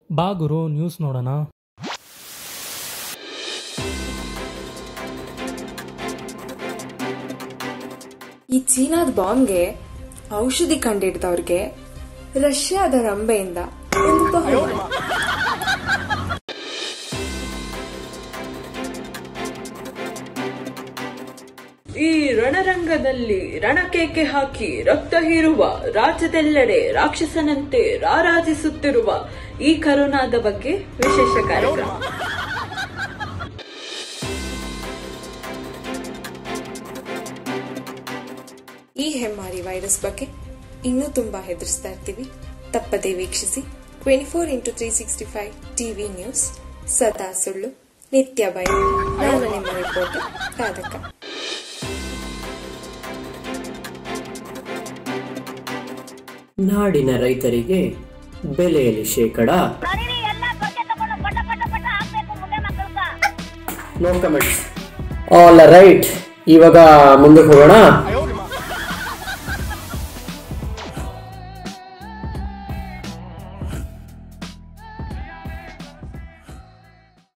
ಬಾ ಗುರು ನ್ಯೂಸ್ ನೋಡೋಣ ಈ ಚೀನಾದ ಬಾಂಬ್ಗೆ ಔಷಧಿ ಕಂಡಿಡ್ದವ್ರಿಗೆ ರಷ್ಯಾದ ರಂಬೆಯಿಂದ ಒಂದು ಬಹುಮಾನ ಈ ರಣರಂಗದಲ್ಲಿ ರಣಕೇಕೆ ಹಾಕಿ ರಕ್ತ ಹೀರುವ ರಾಜ್ಯದೆಲ್ಲೆಡೆ ರಾಕ್ಷಸನಂತೆ ರಾರಾಜಿಸುತ್ತಿರುವ ಈ ಕರೋನಾದ ಬಗ್ಗೆ ವಿಶೇಷ ಕಾರ್ಯಕ್ರಮ ಈ ಹೆಮ್ಮಾರಿ ವೈರಸ್ ಬಗ್ಗೆ ಇನ್ನೂ ತುಂಬಾ ಹೆದರ್ಸ್ತಾ ಇರ್ತೀವಿ ತಪ್ಪದೇ ವೀಕ್ಷಿಸಿ twenty four into three sixty five TV news ಸದಾ ಸುಳ್ಳು ನಿತ್ಯ ಭಯ ನಾನು ನಿಮ್ಮ ರಿಪೋರ್ಟರ್ ಸಾಧಕ ನಾಡಿನ ರೈತರಿಗೆ ಬೆಲೆಯಲ್ಲಿ ಶೇಕಡ ಮರೀರಿ ಎಲ್ಲ ಕೊಕ್ಕೆ ತಗೊಂಡು ಪಟ ಪಟ ಪಟ ಹಾಕ್ಬೇಕು ಮುಂದೆ ಮಕ್ಕಳ್ಗ ನೋ ಕಮೆಂಟ್ಸ್ ಆಲ್ ರೈಟ್ ಇವಾಗ ಮುಂದಕ್ಕೆ ಹೋಗೋಣ